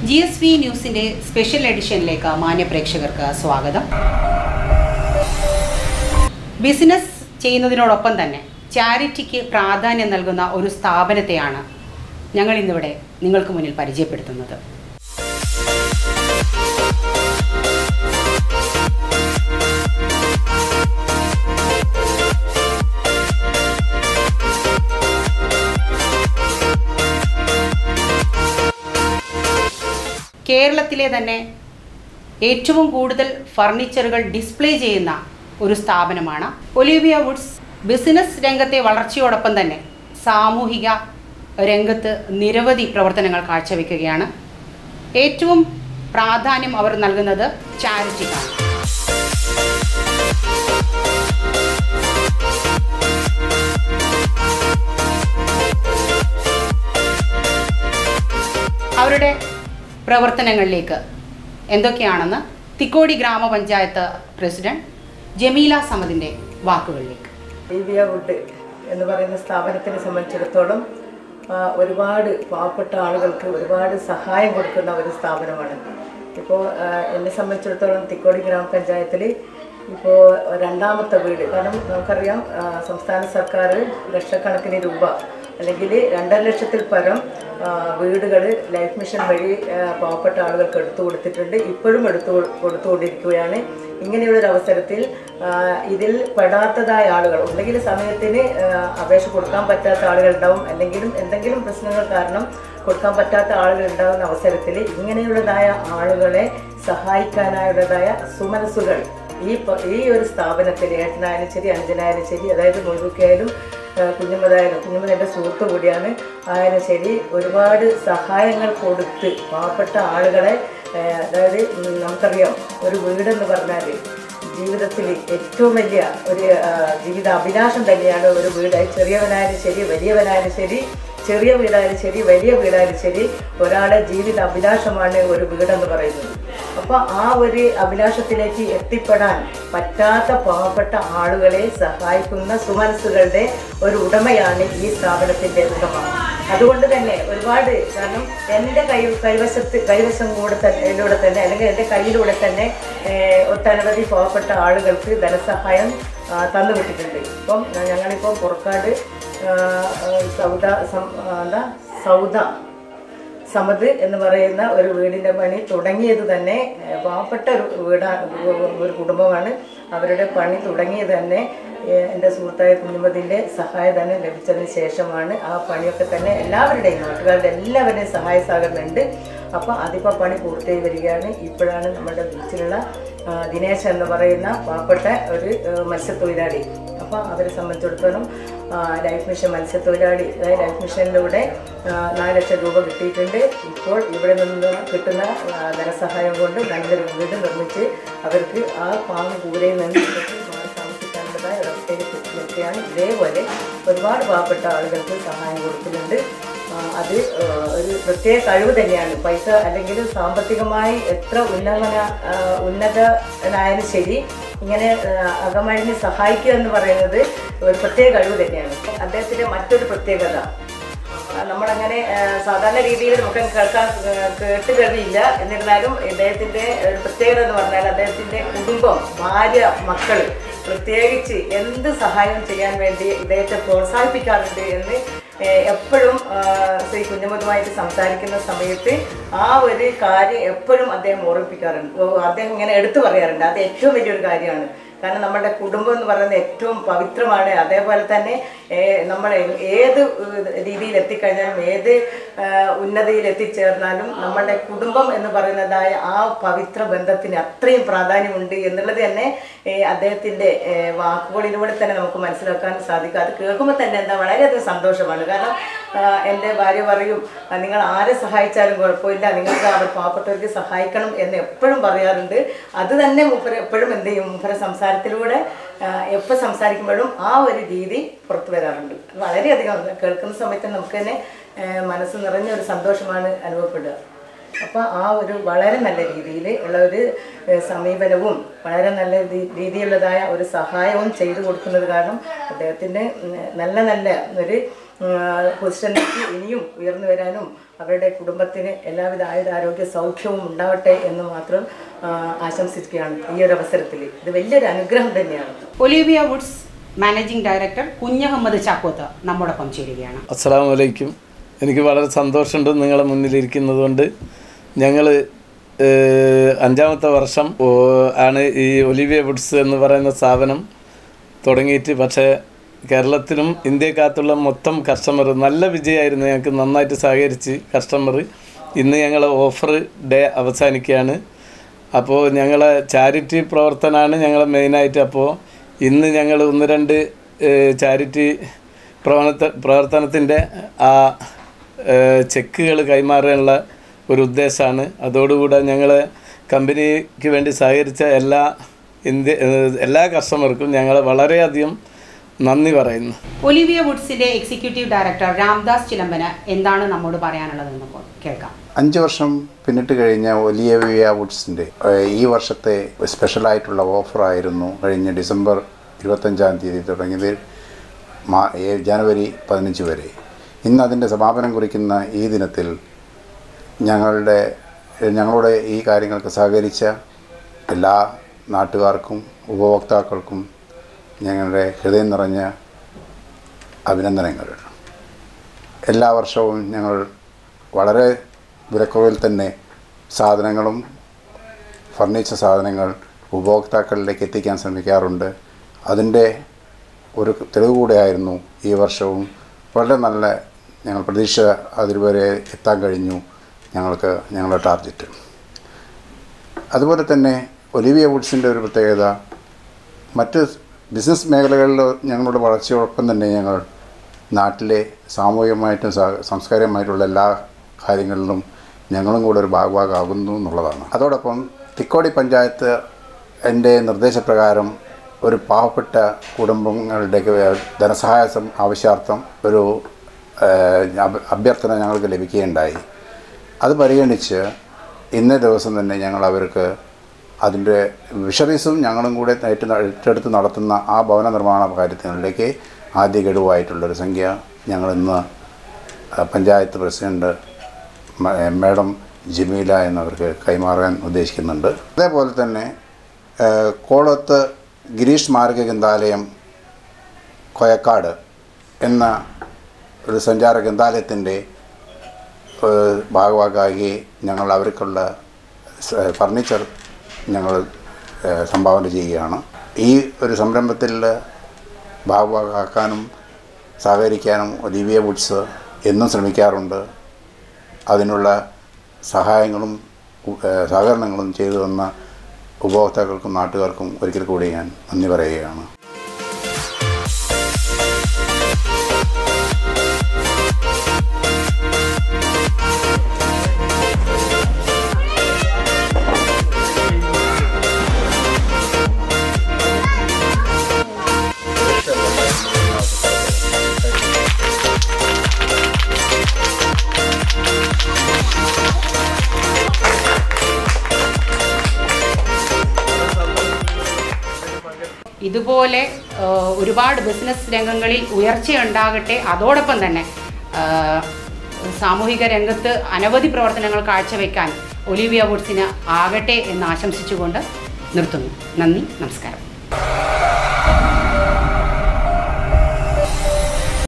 G S V ന്യൂസിന്റെ special എഡിഷനിലേക്ക് മാന്യ പ്രേക്ഷകർക്ക് സ്വാഗതം ബിസിനസ് ചെയ്യുന്നതിനോടൊപ്പം തന്നെ ചാരിറ്റിക്ക് പ്രാധാന്യം നൽകുന്ന ഒരു സ്ഥാപനത്തെയാണ് ഞങ്ങൾ ഇന്നിവിടെ നിങ്ങൾക്ക് മുന്നിൽ പരിചയപ്പെടുത്തുന്നത് കേരളത്തിലെ തന്നെ ഏറ്റവും കൂടുതൽ ഫർണിച്ചറുകൾ ഡിസ്പ്ലേ ചെയ്യുന്ന ഒരു സ്ഥാപനമാണ് ഒലിവിയ വുഡ്സ് ബിസിനസ് രംഗത്തെ വളർച്ചയോടൊപ്പം തന്നെ സാമൂഹിക രംഗത്ത് നിരവധി പ്രവർത്തനങ്ങൾ കാഴ്ചവെക്കുകയാണ് ഏറ്റവും പ്രാധാന്യം അവർ നൽകുന്നത് ചാരിറ്റിക്കാണ് അവരുടെ പ്രവർത്തനങ്ങളിലേക്ക് എന്തൊക്കെയാണെന്ന് തിക്കോടി ഗ്രാമപഞ്ചായത്ത് പ്രസിഡന്റ് ജമീല സമദിൻ്റെ വാക്കുകളിലേക്ക് ലിവിയ വുഡ് എന്ന് പറയുന്ന സ്ഥാപനത്തിനെ സംബന്ധിച്ചിടത്തോളം ആ, ഒരുപാട് പാവപ്പെട്ട ആളുകൾക്ക് ഒരുപാട് സഹായം കൊടുക്കുന്ന ഒരു സ്ഥാപനമാണ് ഇപ്പോൾ എന്നെ സംബന്ധിച്ചിടത്തോളം തിക്കോടി ഗ്രാമപഞ്ചായത്തിൽ ഇപ്പോൾ രണ്ടാമത്തെ വീട് കാരണം നമുക്കറിയാം ആ, സംസ്ഥാന സർക്കാർ ലക്ഷക്കണക്കിന് രൂപ അല്ലെങ്കിൽ രണ്ടര ലക്ഷത്തിൽ പരം വീടുകൾ ലൈഫ് മിഷൻ വഴി ആ, പാവപ്പെട്ട ആളുകൾക്ക് എടുത്തു കൊടുത്തിട്ടുണ്ട് ഇപ്പോഴും എടുത്തു കൊ- കൊടുത്തുകൊണ്ടിരിക്കുകയാണ് ഇങ്ങനെയുള്ളൊരു അവസരത്തിൽ ആ, ഇതിൽ പെടാത്തതായ ആളുകൾ ഒന്നെങ്കിൽ സമയത്തിന് ആ, അപേക്ഷ കൊടുക്കാൻ പറ്റാത്ത ആളുകൾ ഉണ്ടാവും അല്ലെങ്കിലും എന്തെങ്കിലും പ്രശ്നങ്ങൾ കാരണം കൊടുക്കാൻ പറ്റാത്ത ആളുകൾ ഉണ്ടാകുന്ന അവസരത്തിൽ ഇങ്ങനെയുള്ളതായ ആളുകളെ സഹായിക്കാനായുള്ളതായ സുമനസ്സുകൾ ഈ പ- ഈ ഒരു സ്ഥാപനത്തിൽ ഏട്ടനായാലും ശരി അഞ്ചനായാലും ശരി അതായത് മുഴുക്കായാലും കുഞ്ഞുമതായാലും കുഞ്ഞുമത് എൻ്റെ സുഹൃത്ത് കൂടിയാണ് ആയാലും ശരി ഒരുപാട് സഹായങ്ങൾ കൊടുത്ത് പാവപ്പെട്ട ആളുകളെ ആ, അതായത് ഉം, നമുക്കറിയാം ഒരു വീടെന്ന് പറഞ്ഞാൽ ജീവിതത്തിൽ ഏറ്റവും വലിയ ഒരു ആ, ജീവിത അഭിലാഷം തന്നെയാണ് ഒരു വീട് ചെറിയവനായാലും ശരി വലിയവനായാലും ശരി ചെറിയ വീടായാലും ശരി വലിയ വീടായാലും ശരി ഒരാളെ ജീവിത അഭിലാഷമാണ് ഒരു വീടെന്ന് പറയുന്നത് അപ്പോൾ ആ ഒരു അഭിലാഷത്തിലേക്ക് എത്തിപ്പെടാൻ പറ്റാത്ത പാവപ്പെട്ട ആളുകളെ സഹായിക്കുന്ന സുമനസ്സുകളുടെ ഒരു ഉടമയാണ് ഈ സ്ഥാപനത്തിൻ്റെ ഉടമ അതുകൊണ്ട് തന്നെ ഒരുപാട് കാരണം എൻ്റെ കൈ കൈവശത്ത് കൈവശം കൂടെ തന്നെ ഇതിലൂടെ തന്നെ അല്ലെങ്കിൽ എൻ്റെ കയ്യിലൂടെ തന്നെ ഏഹ്, ഒട്ടനവധി പാവപ്പെട്ട ആളുകൾക്ക് ധനസഹായം ആ, തന്നുവിട്ടിട്ടുണ്ട് ഇപ്പം ഞങ്ങളിപ്പോൾ പുറക്കാട് ആ, ആ, സൗദ സം- ആ, എന്താ സൗദ സമത് എന്ന് പറയുന്ന ഒരു വീടിൻ്റെ പണി തുടങ്ങിയത് തന്നെ ഏഹ്, പാവപ്പെട്ട ഒരു വീടാ ഒരു കുടുംബമാണ് അവരുടെ പണി തുടങ്ങിയത് തന്നെ ഏഹ്, എൻ്റെ സുഹൃത്തായ കുഞ്ഞുമതിൻ്റെ സഹായധനം ലഭിച്ചതിന് ശേഷമാണ് ആ പണിയൊക്കെ തന്നെ എല്ലാവരുടെയും നാട്ടുകാരുടെ എല്ലാവരുടെയും സഹായ സഹകരണമുണ്ട് അപ്പോൾ അതിപ്പോൾ പണി പൂർത്തിയായി വരികയാണ് ഇപ്പോഴാണ് നമ്മുടെ ബീച്ചിലുള്ള ആ, ദിനേശ് എന്ന് പറയുന്ന പാവപ്പെട്ട ഒരു ഏഹ്, മത്സ്യത്തൊഴിലാളി അപ്പോൾ അവരെ സംബന്ധിച്ചിടത്തോളം ആ, ലൈഫ് മിഷൻ മത്സ്യത്തൊഴിലാളി അതായത് ലൈഫ് മിഷനിലൂടെ ആ, നാല് ലക്ഷം രൂപ കിട്ടിയിട്ടുണ്ട് ഇപ്പോൾ ഇവിടെ നിന്ന് കിട്ടുന്ന ആ, ധനസഹായം കൊണ്ട് നല്ലൊരു വീട് നിർമ്മിച്ച് അവർക്ക് ആ പാങ്ങ് കൂരയിൽ നിന്ന് ഇവർക്ക് മാറി താമസിക്കാനുള്ളതായ ഒരവസ്ഥയിലേക്ക് എത്തി നിൽക്കുകയാണ് ഇതേപോലെ ഒരുപാട് പാവപ്പെട്ട ആളുകൾക്ക് സഹായം കൊടുക്കുന്നുണ്ട് ആ, അത് ആ, ഒരു പ്രത്യേക കഴിവ് തന്നെയാണ് പൈസ അല്ലെങ്കിൽ സാമ്പത്തികമായി എത്ര ഉന്നതന ആ, ഉന്നതനായാലും ശരി ഇങ്ങനെ ആ, അകമഴിഞ്ഞ് സഹായിക്കുക എന്ന് പറയുന്നത് ഒരു പ്രത്യേക കഴിവ് തന്നെയാണ് അദ്ദേഹത്തിൻ്റെ മറ്റൊരു പ്രത്യേകത ആ, നമ്മളങ്ങനെ ആ, സാധാരണ രീതിയിൽ നമുക്ക് കേൾക്കാൻ ആ, കേട്ട് കഴിയില്ല എന്നിരുന്നാലും ഇദ്ദേഹത്തിൻ്റെ ഒരു പ്രത്യേകത എന്ന് പറഞ്ഞാൽ അദ്ദേഹത്തിൻ്റെ കുടുംബം ഭാര്യ മക്കൾ പ്രത്യേകിച്ച് എന്ത് സഹായം ചെയ്യാൻ വേണ്ടി ഇദ്ദേഹത്തെ പ്രോത്സാഹിപ്പിക്കാറുണ്ട് എന്ന് ഏ, എപ്പോഴും ആ, ശ്രീ കുഞ്ഞമ്മതുമായിട്ട് സംസാരിക്കുന്ന സമയത്ത് ആ ഒരു കാര്യം എപ്പോഴും അദ്ദേഹം ഓർമ്മിപ്പിക്കാറുണ്ട് ഓ, അദ്ദേഹം ഇങ്ങനെ എടുത്തു പറയാറുണ്ട് അത് ഏറ്റവും വലിയൊരു കാര്യമാണ് കാരണം നമ്മുടെ കുടുംബം എന്ന് പറയുന്നത് ഏറ്റവും പവിത്രമാണ് അതേപോലെ തന്നെ ഏഹ്, നമ്മൾ ഏത് ഏഹ്, രീതിയിൽ എത്തിക്കഴിഞ്ഞാലും ഏത് ഏഹ്, ഉന്നതിയിൽ എത്തിച്ചേർന്നാലും നമ്മളുടെ കുടുംബം എന്ന് പറയുന്നതായ ആ പവിത്ര ബന്ധത്തിന് അത്രയും പ്രാധാന്യമുണ്ട് എന്നുള്ളത് തന്നെ ഏഹ്, അദ്ദേഹത്തിൻ്റെ ഏഹ്, വാക്കുകളിലൂടെ തന്നെ നമുക്ക് മനസ്സിലാക്കാൻ സാധിക്കും അത് കേൾക്കുമ്പോൾ തന്നെ എന്താ വളരെയധികം സന്തോഷമാണ് കാരണം ആഹ്, എൻ്റെ ഭാര്യ പറയും "ആ, നിങ്ങൾ ആരെ സഹായിച്ചാലും കുഴപ്പമില്ല നിങ്ങൾക്ക് അവർ പാവപ്പെട്ടവർക്ക് സഹായിക്കണം എന്ന് എപ്പോഴും പറയാറുണ്ട് അത് തന്നെ മൂപ്പര് എപ്പോഴും എന്ത് ചെയ്യും മൂപ്പരെ സംസാരത്തിലൂടെ എപ്പോൾ സംസാരിക്കുമ്പോഴും ആ ഒരു രീതി പുറത്തു വരാറുണ്ട് അത് വളരെയധികം കേൾക്കുന്ന സമയത്ത് നമുക്ക് തന്നെ ആഹ്, മനസ്സ് നിറഞ്ഞ ഒരു സന്തോഷമാണ് അനുഭവപ്പെടുക അപ്പോൾ ആ ഒരു വളരെ നല്ല രീതിയിൽ ഉള്ള ഒരു ഏഹ്, സമീപനവും വളരെ നല്ല രീ- രീതിയിലുള്ളതായ ഒരു സഹായവും ചെയ്തു കൊടുക്കുന്നത് കാരണം അദ്ദേഹത്തിൻ്റെ ഉം, നല്ല നല്ല ഒരു പൊസിഷനിലേക്ക് ഇനിയും ഉയർന്നു വരാനും അവരുടെ കുടുംബത്തിന് എല്ലാവിധ ആയുധ ആരോഗ്യ സൗഖ്യവും ഉണ്ടാവട്ടെ എന്ന് മാത്രം ആ, ആശംസിക്കുകയാണ് ഈ ഒരു അവസരത്തിൽ ഇത് വലിയൊരു അനുഗ്രഹം തന്നെയാണ് Olivia Woods managing director Kunhahammed Chakkoth നമ്മോടൊപ്പം ചേരുകയാണ് അസ്സാം വലൈക്കും എനിക്ക് വളരെ സന്തോഷമുണ്ട് നിങ്ങളെ മുന്നിലിരിക്കുന്നത് കൊണ്ട് ഞങ്ങൾ അഞ്ചാമത്തെ വർഷം ഓ, ആണ് ഈ ഒലിവിയ വുഡ്സ് എന്ന് പറയുന്ന സ്ഥാപനം തുടങ്ങിയിട്ട് പക്ഷേ കേരളത്തിലും ഇന്ത്യക്കകത്തുള്ള മൊത്തം കസ്റ്റമർ നല്ല വിജയമായിരുന്നു ഞങ്ങൾക്ക് നന്നായിട്ട് സഹകരിച്ച് കസ്റ്റമർ ഇന്ന് ഞങ്ങൾ ഓഫർ ഡേ അവസാനിക്കുകയാണ് അപ്പോൾ ഞങ്ങളെ ചാരിറ്റി പ്രവർത്തനമാണ് ഞങ്ങളെ മെയിനായിട്ട് അപ്പോൾ ഇന്ന് ഞങ്ങൾ ഒന്ന് രണ്ട് ചാരിറ്റി പ്രവർത്ത പ്രവർത്തനത്തിൻ്റെ ആ ചെക്കുകൾ കൈമാറാനുള്ള ഒരു ഉദ്ദേശമാണ് അതോടുകൂടെ ഞങ്ങൾ കമ്പനിക്ക് വേണ്ടി സഹകരിച്ച എല്ലാ ഇന്ത്യ ഏഹ് എല്ലാ കസ്റ്റമർക്കും ഞങ്ങൾ വളരെയധികം നന്ദി പറയുന്നു ഒലിവിയ വുഡ്സിന്റെ എക്സിക്യൂട്ടീവ് ഡയറക്ടർ രാംദാസ് ചിലമ്പന് എന്താണ് നമ്മോട് പറയാനുള്ളതെന്ന് ഇപ്പോൾ കേൾക്കാം അഞ്ച് വർഷം പിന്നിട്ട് കഴിഞ്ഞ ഒലിയവിയ വുഡ്സിൻ്റെ ഏഹ്, ഈ വർഷത്തെ സ്പെഷ്യലായിട്ടുള്ള ഓഫറായിരുന്നു കഴിഞ്ഞ ഡിസംബർ ഇരുപത്തഞ്ചാം തീയതി തുടങ്ങിയത് മാ ഏ- ജനുവരി പതിനഞ്ച് വരെ ഇന്ന് അതിൻ്റെ സമാപനം കുറിക്കുന്ന ഈ ദിനത്തിൽ ഞങ്ങളുടെ ഞങ്ങളുടെ ഈ കാര്യങ്ങൾക്ക് സഹകരിച്ച എല്ലാ നാട്ടുകാർക്കും ഉപഭോക്താക്കൾക്കും ഞങ്ങളുടെ ഹൃദയം നിറഞ്ഞ അഭിനന്ദനങ്ങൾ എല്ലാ വർഷവും ഞങ്ങൾ വളരെ വിലക്കുറവിൽ തന്നെ സാധനങ്ങളും ഫർണിച്ചർ സാധനങ്ങൾ ഉപഭോക്താക്കളിലേക്ക് എത്തിക്കാൻ ശ്രമിക്കാറുണ്ട് അതിൻ്റെ ഒരു തെളിവ് കൂടെയായിരുന്നു ഈ വർഷവും വളരെ നല്ല ഞങ്ങൾ പ്രതീക്ഷ അതിൽവരെ എത്താൻ കഴിഞ്ഞു ഞങ്ങൾക്ക് ഞങ്ങളുടെ ടാർഗറ്റ് അതുപോലെ തന്നെ ഒലിവിയ വുഡ്സിൻ്റെ ഒരു പ്രത്യേകത മറ്റ് ബിസിനസ് മേഖലകളിൽ ഞങ്ങളുടെ വളർച്ചയോടൊപ്പം തന്നെ ഞങ്ങൾ നാട്ടിലെ സാമൂഹികമായിട്ടും സാ- സാംസ്കാരികമായിട്ടുള്ള എല്ലാ കാര്യങ്ങളിലും ഞങ്ങളും കൂടെ ഒരു ഭാഗഭാഗമാകുന്നു എന്നുള്ളതാണ് അതോടൊപ്പം തിക്കോടി പഞ്ചായത്ത് എൻ്റെ നിർദ്ദേശപ്രകാരം ഒരു പാവപ്പെട്ട കുടുംബങ്ങളുടെ ധനസഹായ സം- ആവശ്യാർത്ഥം ഒരു ഏഹ്, അഭ- അഭ്യർത്ഥന ഞങ്ങൾക്ക് ലഭിക്കുകയുണ്ടായി അത് പരിഗണിച്ച് ഇന്നേ ദിവസം തന്നെ ഞങ്ങൾ അവർക്ക് അതിൻ്റെ വിഷറീസും ഞങ്ങളും കൂടെ ഏറ്റു ഏറ്റെടുത്ത് നടത്തുന്ന ആ ഭവന നിർമ്മാണ കാര്യത്തിലേക്ക് ആദ്യ ഗഡുവായിട്ടുള്ളൊരു സംഖ്യ ഞങ്ങളിന്ന് ആ, പഞ്ചായത്ത് പ്രസിഡന്റ് മ- മാഡം ജമീല എന്നവർക്ക് കൈമാറാൻ ഉദ്ദേശിക്കുന്നുണ്ട് അതേപോലെ തന്നെ ആ, കോളത്ത് ഗിരീഷ് സ്മാരക ഗ്രന്ഥാലയം കൊയക്കാട് എന്ന ഒരു സഞ്ചാര ഗ്രന്ഥാലയത്തിൻ്റെ ഏഹ് ഭാഗഭാഗമായി ഞങ്ങൾ അവർക്കുള്ള സ- ഫർണിച്ചർ ഞങ്ങൾ ഏഹ് സംഭാവന ചെയ്യുകയാണ് ഈ ഒരു സംരംഭത്തിൽ ഭാഗഭാഗമാക്കാനും സഹകരിക്കാനും ഒലിവിയ വുഡ്സ് എന്നും ശ്രമിക്കാറുണ്ട് അതിനുള്ള സഹായങ്ങളും ഉ- ഏഹ് സഹകരണങ്ങളും ചെയ്തു തന്ന ഉപഭോക്താക്കൾക്കും നാട്ടുകാർക്കും ഒരിക്കൽ കൂടി ഞാൻ നന്ദി പറയുകയാണ് ഇതുപോലെ ആ, ഒരുപാട് ബിസിനസ് രംഗങ്ങളിൽ ഉയർച്ചയുണ്ടാകട്ടെ അതോടൊപ്പം തന്നെ ആ, സാമൂഹിക രംഗത്ത് അനവധി പ്രവർത്തനങ്ങൾ കാഴ്ചവെക്കാൻ ഒലിവിയ വുഡ്സിന് ആകട്ടെ എന്ന് ആശംസിച്ചുകൊണ്ട് നിർത്തുന്നു നന്ദി നമസ്കാരം